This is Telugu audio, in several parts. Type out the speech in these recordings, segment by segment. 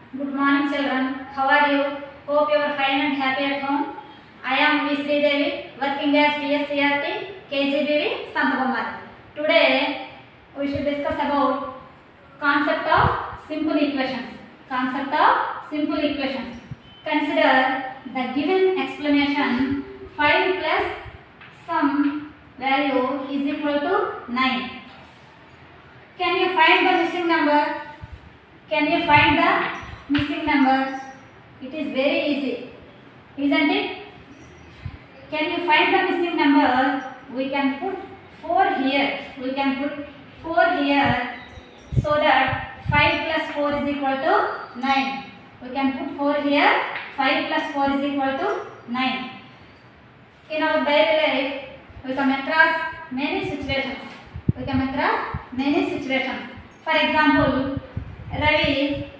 Good morning, children. How are you? Hope you are fine and happy at home. I am V. Devi, working as PSCRT, KGBV, Santavamari. Today, we should discuss about concept of simple equations. Concept of simple equations. Consider the given explanation 5 plus some value is equal to 9. Can you find the missing number? Can you find the missing number? It is very easy, isn't it? Can you find the missing number? We can put 4 here. We can put 4 here so that 5 plus 4 is equal to 9. We can put 4 here. 5 plus 4 is equal to 9. In our daily life, we come across many situations. We come across many situations. For example, Ravi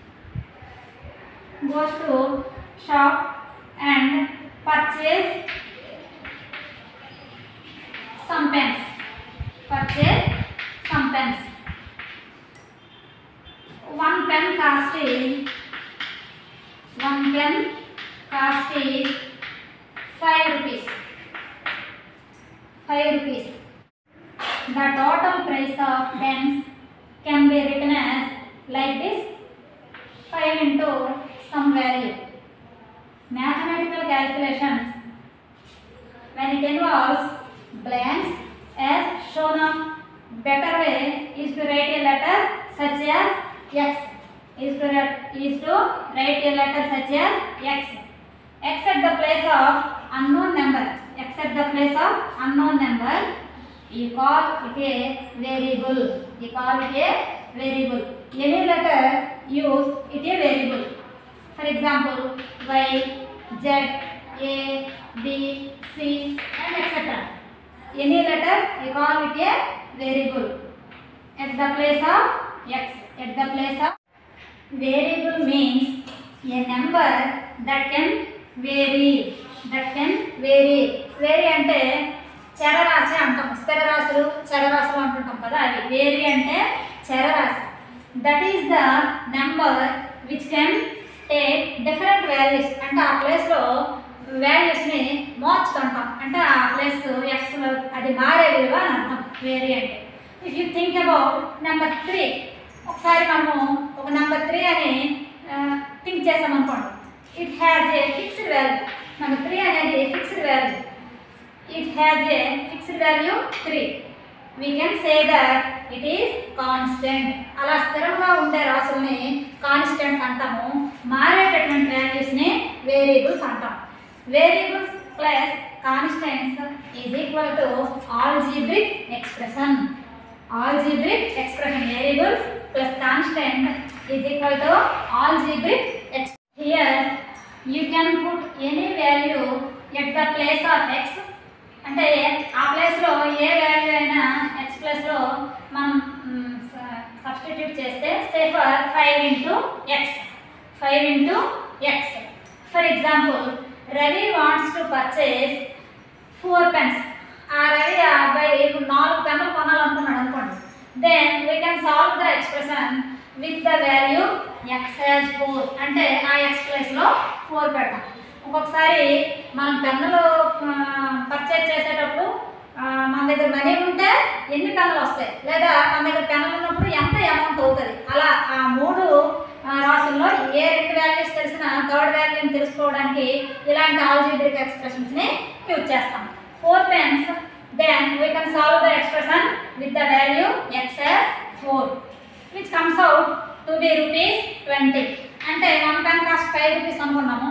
goes to shop and purchase some pens. Purchase some pens. One pen cost is one pen cost is five rupees. Five rupees. The total price of pens can be written as like this 5 into some value. Mathematical calculations when it involves blanks as shown on better way is to write a letter such as x is to write, is to write a letter such as x x at the place of unknown number x at the place of unknown number you call it a variable you call it a variable any letter use it a variable for example y z a b c and etc any letter you call it a variable at the place of x at the place of variable means a number that can vary that can vary vary అంటే చరరాశి అంటాం స్థిర రాశులు చరరాశులు అంటుంటాం కదా అవి వేరి అంటే చరరాశి that is the number which can take different values అంటే ఆ ప్లేస్లో వాల్యూస్ని మార్చుతుంటాం అంటే ఆ ప్లేస్ ఎక్స్లో అది మారే విలువ అని అర్థం వేరి అంటే if you think about number three ఒకసారి మనము ఒక నెంబర్ త్రీ అని థింక్ చేసామనుకోండి it has a fixed value number three అనేది fixed value it has a fixed value 3 we can say that it is constant అలా స్థిరంగా ఉండే రాశుల్ని కాన్స్టెంట్స్ అంటాము మారేటటువంటి వాల్యూస్ని వేరియబుల్స్ అంటాం variables plus constants is equal to algebraic expression algebraic expression variables plus constant is equal to algebraic here you can put any value at the place of X అంటే ఆ ప్లేస్లో ఏ వాల్యూ అయినా ఎక్స్ ప్లస్లో మనం సబ్స్టిట్యూట్ చేస్తే say for five into X five into X for example Ravi wants to purchase four pens ఆ రవి ఆ అబ్బాయి ఇప్పుడు నాలుగు పెన్నులు కొనాలనుకున్నాడు అనుకోండి then we can solve the expression with the value X as four అంటే ఆ ఎక్స్ ప్లేస్లో ఫోర్ పెడతాం ఒక్కొక్కసారి మనం పెన్నులు పర్చేజ్ చేసేటప్పుడు ఆ, మన దగ్గర మనీ ఉంటే ఎన్ని పెన్నులు వస్తాయి లేదా మన దగ్గర పెన్నులు ఉన్నప్పుడు ఎంత అమౌంట్ అవుతుంది అలా ఆ మూడు ఆ, రాసుల్లో ఏ రెండు వాల్యూస్ తెలిసినా థర్డ్ వాల్యూని తెలుసుకోవడానికి ఇలాంటి ఆల్జీబ్రిక్ ఎక్స్ప్రెషన్స్ని యూజ్ చేస్తాం four pens then we can solve the expression with the value X four which comes out to be rupees twenty అంటే one pen cost five rupees అనుకున్నాము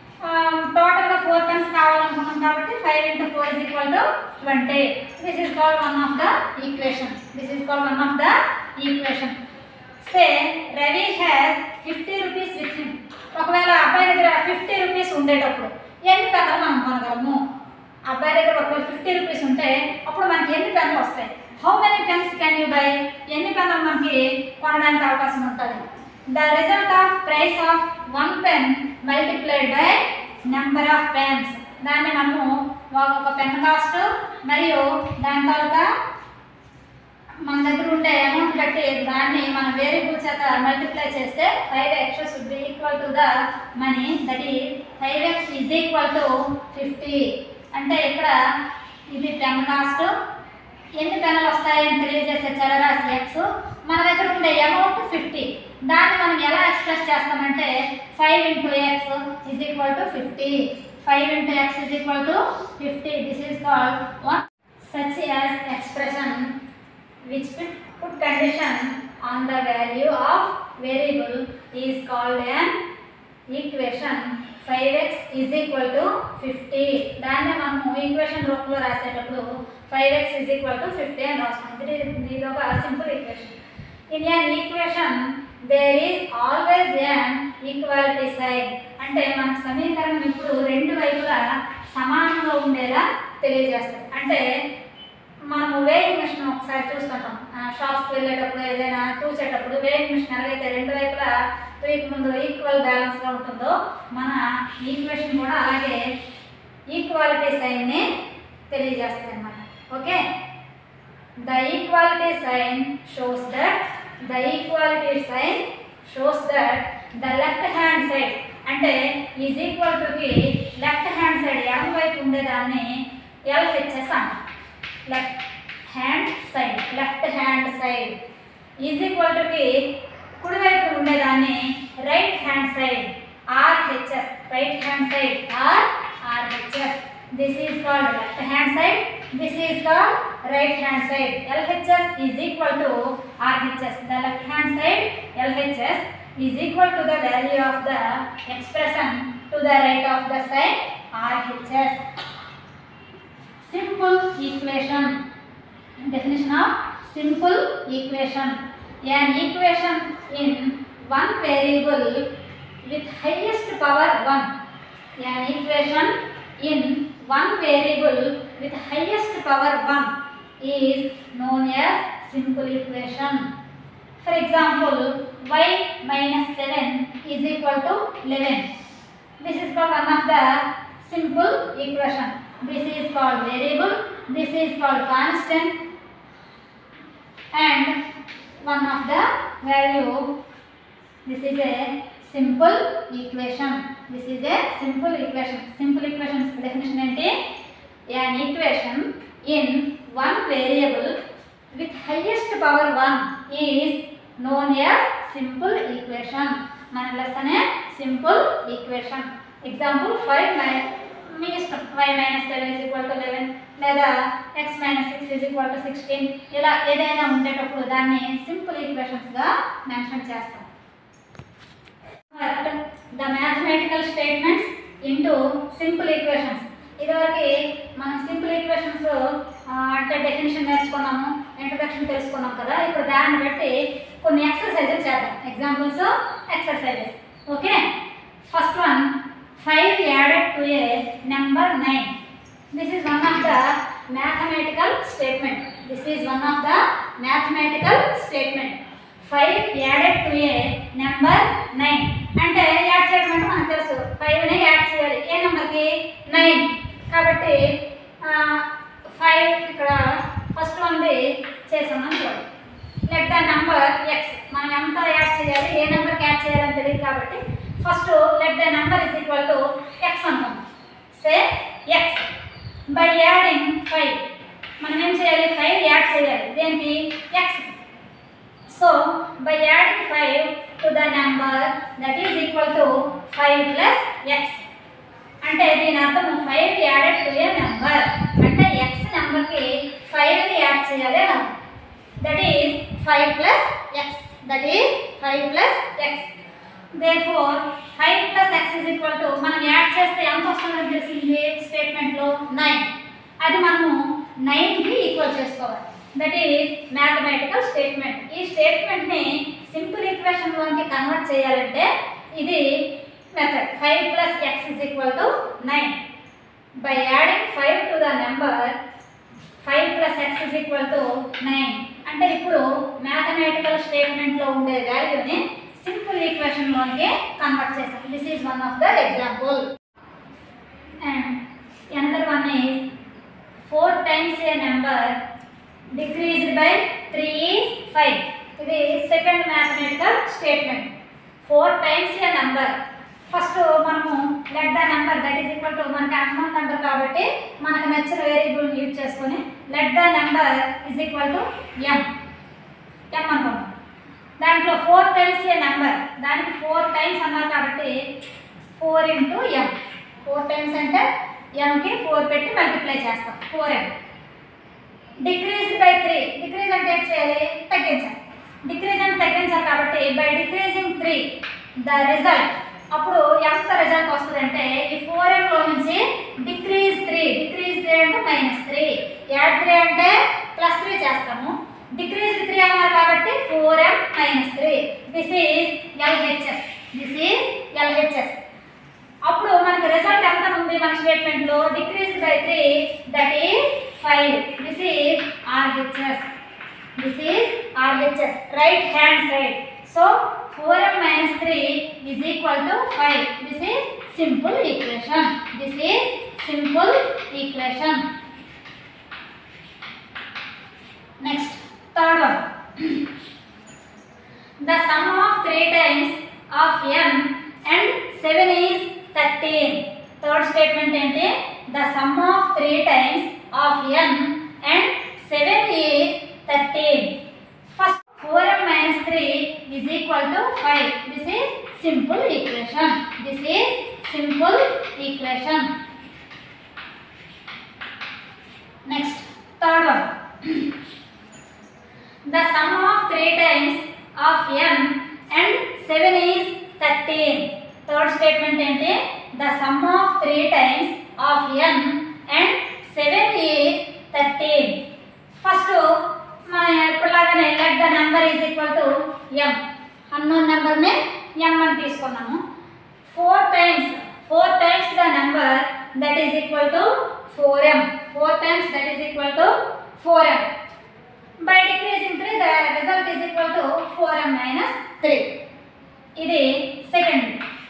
టోటల్గా ఫోర్ పెన్స్ కావాలనుకున్నాం కాబట్టి five into four is equal to twenty this is called one of the equation this is called one of the equation say Ravi has fifty rupees with him ఒకవేళ అబ్బాయి దగ్గర ఫిఫ్టీ రూపీస్ ఉండేటప్పుడు ఎన్ని పెన్నులు మనం కొనగలము అబ్బాయి దగ్గర ఒకవేళ ఫిఫ్టీ రూపీస్ ఉంటే అప్పుడు మనకి ఎన్ని పెన్నులు వస్తాయి how many pens can you buy ఎన్ని పెన్నులు మనకి కొనడానికి అవకాశం ఉంటుంది the result of price of one pen multiplied by number of pens దాన్ని మనము ఒక పెన్ కాస్ట్ మరియు దాని తాలూకా మన దగ్గర ఉండే అమౌంట్ బట్టి దాన్ని మనం వేరియబుల్ చేత మల్టిప్లై చేస్తే five X should be equal to the money that ఈ five X is equal to fifty అంటే ఇక్కడ ఇది పెన్ కాస్ట్ ఎన్ని పెన్నులు వస్తాయని తెలియజేసే చలరాశి ఎక్స్ మన దగ్గర ఉండే అమౌంట్ ఫిఫ్టీ దాన్ని మనం ఎలా ఎక్స్ప్రెస్ చేస్తామంటే five into X is equal to fifty five into X is equal to fifty this is called one such as expression which put, put condition on the value of variable is called an equation 5x is equal to 50 దాన్ని మనము ఈక్వేషన్ రూపంలో రాసేటప్పుడు 5x is equal to 50 అని రాస్తాం ఇది ఇది ఒక simple equation in an equation there is always an equality sign అంటే మన సమీకరణం ఇప్పుడు రెండు వైపులా సమానంగా ఉండేలా తెలియజేస్తుంది అంటే మనము వేయింగ్ మిషన్ ఒకసారి చూస్తుంటాం షాప్స్కి వెళ్ళేటప్పుడు ఏదైనా తూచేటప్పుడు వేయింగ్ మిషన్ ఎలాగైతే రెండు వైపులా తూయక ముందు ఈక్వల్ బ్యాలెన్స్గా ఉంటుందో మన ఈక్వేషన్ కూడా అలాగే ఈక్వాలిటీ సైన్ని తెలియజేస్తుంది అనమాట okay the equality sign shows that the equality sign shows that the left hand side అంటే ఈజ్ ఈక్వల్ టుకి లెఫ్ట్ హ్యాండ్ సైడ్ ఎడమ వైపు ఉండేదాన్ని ఎల్హెచ్ఎస్ అంటాం left hand side left hand side is equal టుకి కుడివైపు ఉండేదాన్ని right hand side RHS right hand side or RHS this is called left hand side this is called right hand side LHS is equal to RHS the left hand side LHS is equal to the value of the expression to the right of the side RHS simple equation definition of simple equation an equation in one variable with highest power 1 an equation in one variable with highest power 1 is known as simple equation for example y minus 7 is equal to 11 this is called one of the simple equation this is called variable this is called constant and one of the value this is a simple equation this is a simple equation simple equations definition ఏంటి an equation in one variable with highest power 1 is known as simple equation మన లెసనే simple equation example five nine మీ ఇష్టం Y minus seven is equal to eleven లేదా X minus six is equal to sixteen ఇలా ఏదైనా ఉండేటప్పుడు దాన్ని సింపుల్ ఈక్వేషన్స్గా మెన్షన్ చేస్తాం the mathematical statements into simple equations ఇదివరకు మనం సింపుల్ ఈక్వేషన్స్ అంటే డెఫినేషన్ నేర్చుకున్నాము ఇంట్రడక్షన్ తెలుసుకున్నాం కదా ఇప్పుడు దాన్ని బట్టి కొన్ని ఎక్సర్సైజెస్ చేద్దాం examples exercises okay first one five added to a number nine this is one of the mathematical statement this is one of the mathematical statement five added to a number nine అంటే యాడ్ చేయడం అంటే మనకు తెలుసు ఫైవ్ని యాడ్ చేయాలి ఏ నెంబర్కి నైన్ కాబట్టి ఫైవ్ ఇక్కడ ఫస్ట్ వన్ది చేసామని చూడండి లెట్ ద నెంబర్ ఎక్స్ మనం ఎంత యాడ్ చేయాలి ఏ నెంబర్కి యాడ్ చేయాలని తెలియదు కాబట్టి first let the number is equal to X అంటాం say X by adding five మనం ఏం చేయాలి ఫైవ్ యాడ్ చేయాలి దేనికి X so by adding five to the number that is equal to five plus X అంటే దీని అర్థం five added to a number అంటే ఎక్స్ నెంబర్కి ఫైవ్ని యాడ్ చేయాలి అని that is five plus X that is five plus X there four five plus X is equal to మనం యాడ్ చేస్తే ఎంత వస్తుందో తెలిసింది స్టేట్మెంట్లో నైన్ అది మనము నైన్కి ఈక్వల్ చేసుకోవాలి దట్ ఈస్ మ్యాథమెటికల్ స్టేట్మెంట్ ఈ స్టేట్మెంట్ని సింపుల్ ఈక్వేషన్లోకి కన్వర్ట్ చేయాలంటే ఇది method five plus X is equal to nine by adding five to the number five plus X is equal to nine అంటే ఇప్పుడు మ్యాథమెటికల్ స్టేట్మెంట్లో ఉండే వాల్యూని సింపుల్ ఈక్వేషన్లోనికి కన్వర్ట్ చేసాం this is one of the example and another one is 4 times a number decreased by three is five ఇది second mathematical statement four times a number first మనము let the number that is equal to మనకి అన్నోన్ నెంబర్ కాబట్టి మనకు నచ్చిన వేరియబుల్ యూజ్ చేసుకొని let the number is equal to m m అనుకున్నాం దాంట్లో ఫోర్ టైమ్స్ ఏ నెంబర్ దానికి ఫోర్ టైమ్స్ అన్నారు కాబట్టి four into m four times అంటే ఎంకి ఫోర్ పెట్టి మల్టిప్లై చేస్తాం four m decrease by three decrease అంటే ఏం చేయాలి తగ్గించాలి డిక్రీజ్ అంటే తగ్గించాలి కాబట్టి by decreasing three the result అప్పుడు ఎంత రిజల్ట్ వస్తుందంటే ఈ ఫోర్ ఎంలో నుంచి డిక్రీజ్ త్రీ డిక్రీజ్ త్రీ అంటే మైనస్ త్రీ యాడ్ త్రీ అంటే ప్లస్ త్రీ చేస్తాము డిక్రీజ్ త్రీ అన్నారు కాబట్టి four m minus three this is LHS this is LHS అప్పుడు మనకి రిజల్ట్ ఎంత ఉంది మన స్టేట్మెంట్ లో decrease by three that is five this is RHS this is RHS right hand side so four m minus three is equal to five this is simple equation this is simple equation next third one The sum of 3 times of n and 7 is 13. Third statement ఏంటి The sum of 3 times of n and 7 is 13. First 4m minus 3 is equal to 5. This is simple equation. This is simple equation. Next, third one. The sum of 3 times of n and 7 is 13. Third statement ఏంటి The sum of 3 times of n and 7 is 13. First మన ఎప్పుడులాగానే let the number is equal to m. Unknown నెంబర్ని m అని తీసుకున్నాము four times four times the number that is equal to four m four times that is equal to four m by decreasing three the result is equal to four m minus three ఇది second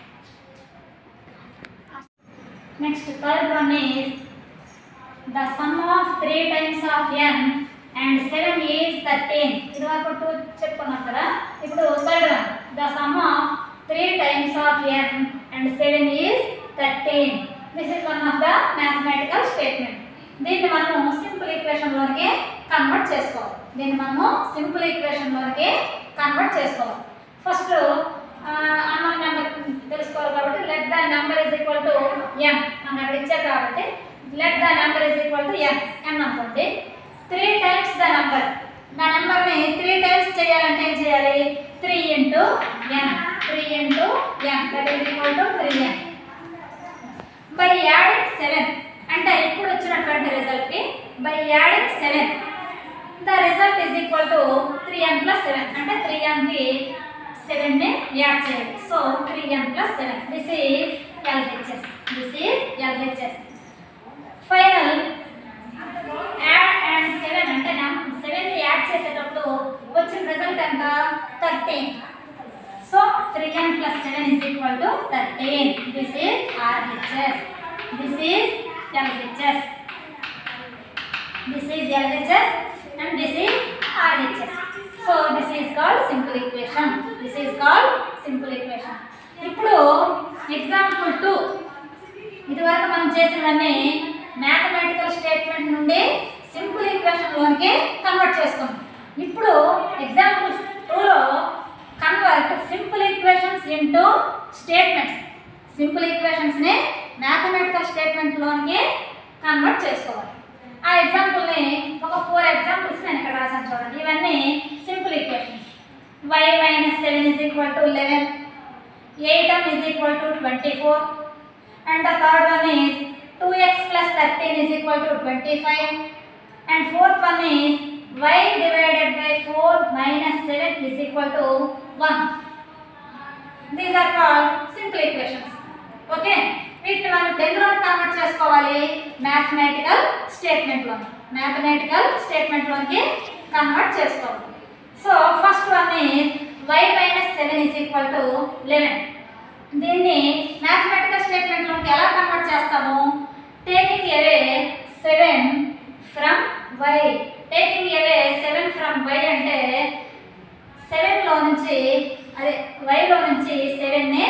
next third one is the sum of three times of n and seven is thirteen ఇది వరకు టూ చెప్పుకున్నాం కదా ఇప్పుడు third one the sum of three times of n and seven is thirteen this is one of the mathematical statement దీన్ని మనము సింపుల్ ఈక్వేషన్లోకి కన్వర్ట్ చేసుకోవాలి దీన్ని మనము సింపుల్ ఈక్వేషన్లోకి కన్వర్ట్ చేసుకోవాలి ఫస్ట్ అన్నోన్ నెంబర్ తెలుసుకోవాలి కాబట్టి let the number is equal to m మనం అక్కడ ఇచ్చారు కాబట్టి let the number is equal to m m అనుకోండి త్రీ టైమ్స్ ద నెంబర్ నా నెంబర్ని త్రీ టైమ్స్ చేయాలంటే ఏం చేయాలి three into n three into n that is equal to three n by adding seven అంటే ఇప్పుడు వచ్చినటువంటి రిజల్ట్కి by adding seven the result is equal to three n plus seven అంటే త్రీ ఎన్కి సెవెన్ని యాడ్ చేయాలి so three n plus seven this is LHS this is LHS final add and seven అంటే సెవెన్ యాడ్ చేసేటప్పుడు వచ్చిన రిజల్ట్ ఎంత thirteen so three n plus seven is equal to thirteen this is RHS this is LHS this is LHS and this is RHS so this is called simple equation this is called simple equation ఇప్పుడు ఎగ్జాంపుల్ టూ ఇదివరకు మనం చేసినవన్నీ మ్యాథమెటికల్ స్టేట్మెంట్ నుండి సింపుల్ ఈక్వేషన్లోనికి కన్వర్ట్ చేసుకున్నాం ఇప్పుడు ఎగ్జాంపుల్ టూలో convert simple equations into statements simple ఈక్వేషన్స్ని మ్యాథమెటికల్ స్టేట్మెంట్లోనికి కన్వర్ట్ చేసుకోవాలి ఆ ఎగ్జాంపుల్ని ఒక ఫోర్ ఎగ్జాంపుల్స్ నేను ఇక్కడ రాశాను చూడండి ఇవన్నీ simple equations y minus seven is equal to eleven eight m is equal to twenty four and the third one is 2x plus 13 is equal to 25 and fourth one is y divided by 4 minus 7 is equal to 1 these are called simple equations okay వీటిని మనం దేనిలో కన్వర్ట్ చేసుకోవాలి మ్యాథమెటికల్ స్టేట్మెంట్లో మ్యాథమెటికల్ స్టేట్మెంట్లోకి కన్వర్ట్ చేసుకోవాలి so first one is y minus seven is equal to eleven దీన్ని మ్యాథమెటికల్ స్టేట్మెంట్లోకి ఎలా కన్వర్ట్ చేస్తాము taking away seven from y taking away seven from y అంటే సెవెన్లో నుంచి అదే వైలో నుంచి సెవెన్ని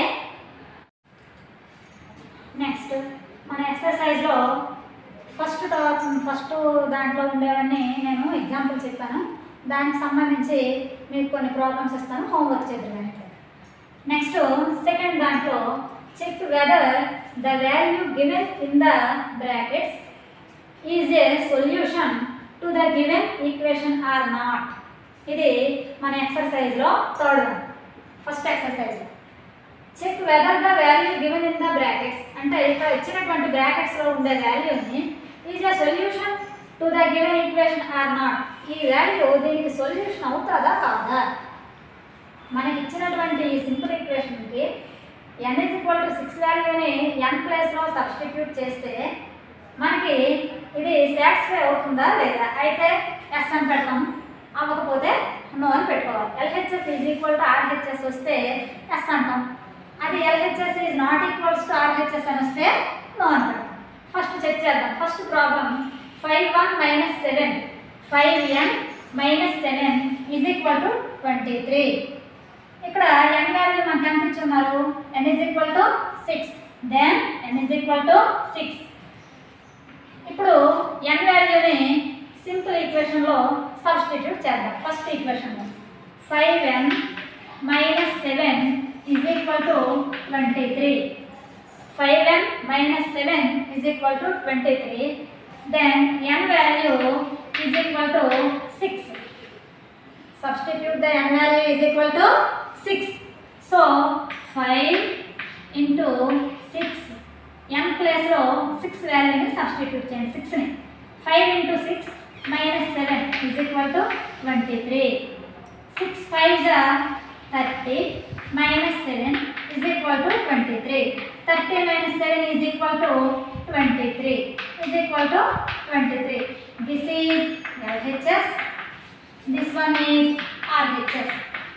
నెక్స్ట్ మన ఎక్సర్సైజ్లో ఫస్ట్ ఫస్ట్ దాంట్లో ఉండేవన్నీ నేను ఎగ్జాంపుల్ చెప్పాను దానికి సంబంధించి మీకు కొన్ని ప్రాబ్లమ్స్ ఇస్తాను హోంవర్క్ చేద్దాం నెక్స్ట్ సెకండ్ దాంట్లో check whether the value given in the brackets is a solution to the given equation or not ఇది మన ఎక్సర్సైజ్లో third one first exercise check whether the value given in the brackets అంటే ఇక్కడ ఇచ్చినటువంటి బ్రాకెట్స్లో ఉండే వాల్యూని is a solution to the given equation or not ఈ వాల్యూ దీనికి సొల్యూషన్ అవుతుందా కాదా మనకి ఇచ్చినటువంటి ఈ సింపుల్ ఈక్వేషన్కి n is equal to six వాల్యూని ఎన్ ప్లేస్లో సబ్స్టిట్యూట్ చేస్తే మనకి ఇది సాటిస్ఫై అవుతుందా లేదా అయితే ఎస్ అని పెడతాం అవ్వకపోతే నో అని పెట్టుకోవాలి LHS is equal to RHS వస్తే ఎస్ అంటాం అది LHS is not equals to RHS అని వస్తే నో అని పెడతాం ఫస్ట్ చెక్ చేద్దాం first problem five one minus seven five n minus seven is equal to twenty three ఇక్కడ ఎన్ వాల్యూ మనకి ఎంత ఇచ్చున్నారు n is equal to six then n is equal to six ఇప్పుడు ఎన్ వాల్యూని సింపుల్ ఈక్వేషన్లో సబ్స్టిట్యూట్ చేద్దాం ఫస్ట్ ఈక్వేషన్లో five n minus seven is equal to twenty three five n minus seven is equal to twenty three then n value is equal to six substitute the n value is equal to 6 so 5 into 6 n place లో 6 వాల్యూని సబ్స్టిట్యూట్ చేయండి 6 ని 5 into 6 minus 7 is equal to 23 6 5 are 30 minus 7 is equal to 23 30 minus 7 is equal to 23 is equal to 23 this is LHS this one is RHS.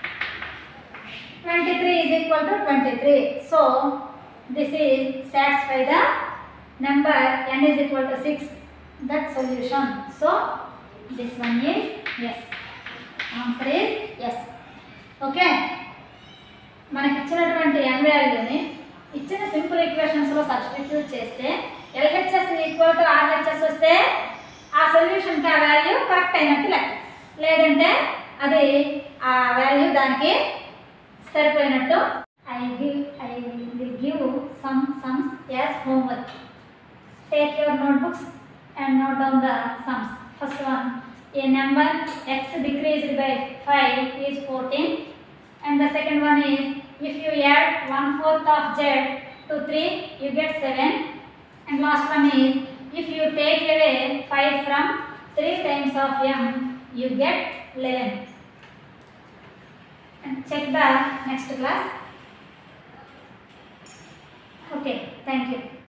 23 is equal to 23. So, this is satisfy the number n is equal to 6. That solution. So, this one is yes. Answer is yes. Okay. మనకి ఇచ్చినటువంటి ఎన్ వాల్యూని ఇచ్చిన సింపుల్ ఈక్వేషన్స్లో సబ్స్టిట్యూట్ చేస్తే ఎల్హెచ్ఎస్ ఈక్వల్ టు ఆర్హెచ్ఎస్ వస్తే ఆ సొల్యూషన్కి ఆ వాల్యూ కరెక్ట్ అయినట్టు లెక్క లేదంటే అది ఆ వాల్యూ దానికి సరిపోయినట్టు I give I will give some sums as homework take your notebooks and note down the sums first one a number x decreased by five is fourteen and the second one is if you add one fourth of z to 3 you get 7 and last one is if you take away 5 from 3 times of m you get 11 and check the next class okay thank you